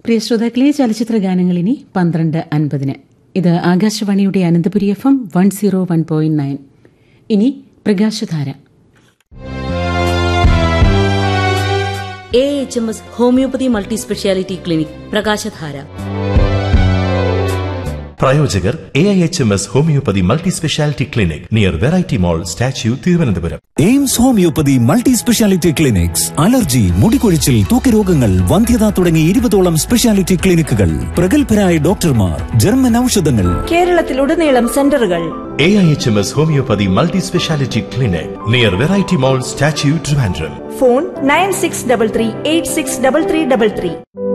പ്രിയ ശ്രോതാക്കളെ ചലച്ചിത്ര ഗാനങ്ങൾ ഇനി പന്ത്രണ്ട് അൻപതിന് ഇത് ആകാശവാണിയുടെ Ananthapuri F M one zero one point nine ഇനി പ്രകാശധാര A H M S homeopathy multi speciality clinic പ്രകാശധാര പ്രായോജകർ A I H M S homeopathy multi speciality clinic near variety mall statue Thiruvananthapuram AIMS homeopathy multi speciality clinics allergy മുടികൊഴിച്ചിൽ ത്വക്കരോഗങ്ങൾ വന്ധ്യത തുടങ്ങി ഇരുപതോളം speciality ക്ലിനിക്കുകൾ പ്രഗത്ഭരായ ഡോക്ടർമാർ ജർമ്മൻ ഔഷധങ്ങൾ കേരളത്തിലുടനീളം സെന്ററുകൾ A I H M S homeopathy multi speciality clinic near variety mall statue Trivandrum phone nine six double three eight six double three double three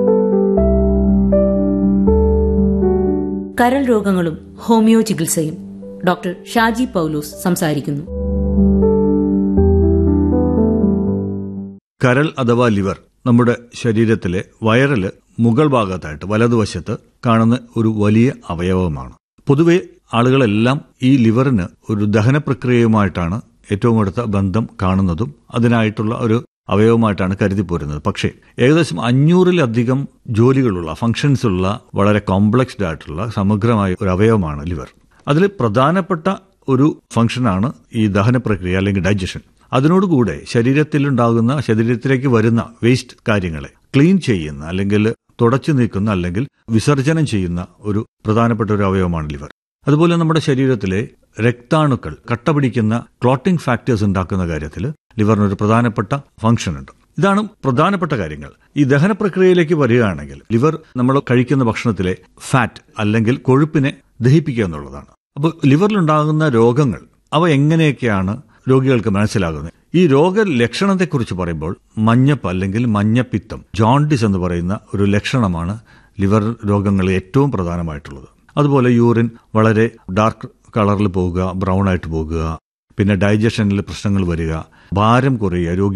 കരൾ രോഗങ്ങളും ഹോമിയോ ചികിത്സയും ഡോക്ടർ ഷാജി പൗലോസ് സംസാരിക്കുന്നു കരൾ അഥവാ ലിവർ നമ്മുടെ ശരീരത്തിലെ വയറില് മുകൾ ഭാഗത്തായിട്ട് വലതുവശത്ത് കാണുന്ന ഒരു വലിയ അവയവമാണ് പൊതുവെ ആളുകളെല്ലാം ഈ ലിവറിന് ഒരു ദഹന പ്രക്രിയയുമായിട്ടാണ് ഏറ്റവും അടുത്ത ബന്ധം കാണുന്നതും അതിനായിട്ടുള്ള ഒരു അവയവമായിട്ടാണ് കരുതി പോരുന്നത് പക്ഷേ ഏകദേശം അഞ്ഞൂറിലധികം ജോലികളുള്ള ഫങ്ഷൻസ് ഉള്ള വളരെ കോംപ്ലക്സ്ഡ് ആയിട്ടുള്ള സമഗ്രമായ ഒരു അവയവമാണ് ലിവർ അതിൽ പ്രധാനപ്പെട്ട ഒരു ഫംഗ്ഷനാണ് ഈ ദഹന പ്രക്രിയ അല്ലെങ്കിൽ ഡൈജഷൻ അതിനോടുകൂടെ ശരീരത്തിലുണ്ടാകുന്ന ശരീരത്തിലേക്ക് വരുന്ന വേസ്റ്റ് കാര്യങ്ങളെ ക്ലീൻ ചെയ്യുന്ന അല്ലെങ്കിൽ തുടച്ചു നീക്കുന്ന അല്ലെങ്കിൽ വിസർജനം ചെയ്യുന്ന ഒരു പ്രധാനപ്പെട്ട ഒരു അവയവമാണ് ലിവർ അതുപോലെ നമ്മുടെ ശരീരത്തിലെ രക്താണുക്കൾ കട്ട പിടിക്കുന്ന ക്ലോട്ടിംഗ് ഫാക്ടേഴ്സ് ഉണ്ടാക്കുന്ന കാര്യത്തിൽ ലിവറിനൊരു പ്രധാനപ്പെട്ട ഫംഗ്ഷൻ ഉണ്ട് ഇതാണ് പ്രധാനപ്പെട്ട കാര്യങ്ങൾ ഈ ദഹന പ്രക്രിയയിലേക്ക് വരികയാണെങ്കിൽ ലിവർ നമ്മൾ കഴിക്കുന്ന ഭക്ഷണത്തിലെ ഫാറ്റ് അല്ലെങ്കിൽ കൊഴുപ്പിനെ ദഹിപ്പിക്കുക എന്നുള്ളതാണ് അപ്പോൾ ലിവറിലുണ്ടാകുന്ന രോഗങ്ങൾ അവ എങ്ങനെയൊക്കെയാണ് രോഗികൾക്ക് മനസ്സിലാകുന്നത് ഈ രോഗലക്ഷണത്തെക്കുറിച്ച് പറയുമ്പോൾ മഞ്ഞപ്പ് അല്ലെങ്കിൽ മഞ്ഞപ്പിത്തം ജോണ്ടിസ് എന്ന് പറയുന്ന ഒരു ലക്ഷണമാണ് ലിവർ രോഗങ്ങളിൽ ഏറ്റവും പ്രധാനമായിട്ടുള്ളത് അതുപോലെ യൂറിൻ വളരെ ഡാർക്ക് കളറിൽ പോകുക ബ്രൗൺ ആയിട്ട് പോകുക പിന്നെ ഡൈജഷനിൽ പ്രശ്നങ്ങൾ വരിക ഭാരം കുറയുക രോഗി